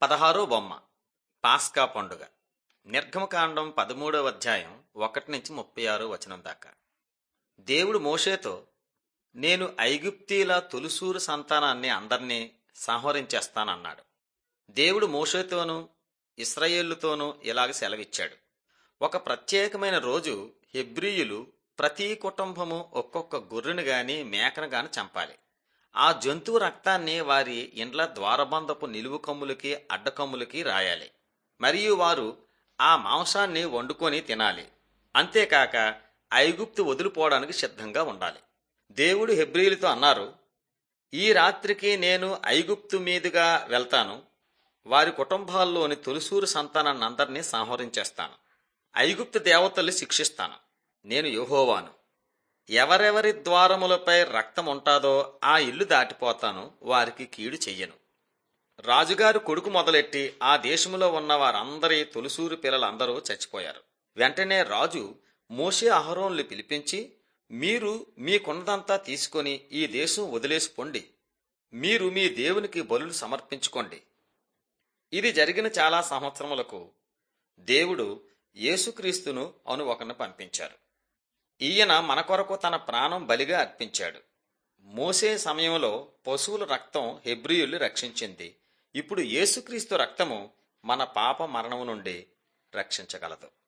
పదహారో బొమ్మ పాస్కా పండుగ నిర్గమకాండం పదమూడవ అధ్యాయం ఒకటి నుంచి ముప్పై ఆరో వచనం దాకా దేవుడు మోషేతో నేను ఐగుప్తీల తొలుసూరు సంతానాన్ని అందరినీ సంహరించేస్తానన్నాడు దేవుడు మోషేతోనూ ఇస్రాయేళ్లతోనూ ఇలాగ సెలవిచ్చాడు ఒక ప్రత్యేకమైన రోజు హెబ్రీయులు ప్రతి కుటుంబము ఒక్కొక్క గొర్రెను గాని మేకను గాని చంపాలి ఆ జంతువు రక్తాన్ని వారి ఇండ్ల ద్వారబంధపు నిలువు కమ్ములకి అడ్డకమ్ములకి రాయాలి మరియు వారు ఆ మాంసాన్ని వండుకొని తినాలి అంతేకాక ఐగుప్తు వదిలిపోవడానికి సిద్ధంగా ఉండాలి దేవుడు హెబ్రీలతో అన్నారు ఈ రాత్రికి నేను ఐగుప్తు మీదుగా వెళ్తాను వారి కుటుంబాల్లోని తొలిసూరు సంతానాన్ని అందరినీ సంహరించేస్తాను ఐగుప్తు దేవతల్ని శిక్షిస్తాను నేను యెహోవాను ఎవరెవరి ద్వారములపై రక్తం ఉంటాదో ఆ ఇల్లు దాటిపోతాను వారికి కీడు చెయ్యను రాజుగారు కొడుకు మొదలెట్టి ఆ దేశములో ఉన్న వారందరి తొలిసూరు పిల్లలందరూ చచ్చిపోయారు వెంటనే రాజు మోషే అహరోన్లు పిలిపించి మీరు మీకున్నదంతా తీసుకొని ఈ దేశం వదిలేసిపోండి మీరు మీ దేవునికి బలులు సమర్పించుకోండి ఇది జరిగిన చాలా సంవత్సరములకు దేవుడు యేసుక్రీస్తును అను ఒకరిని పంపించారు ఈయన మన కొరకు తన ప్రాణం బలిగా అర్పించాడు మోసే సమయంలో పశువుల రక్తం హెబ్రియుల్ని రక్షించింది ఇప్పుడు యేసుక్రీస్తు రక్తము మన పాప మరణము నుండి రక్షించగలదు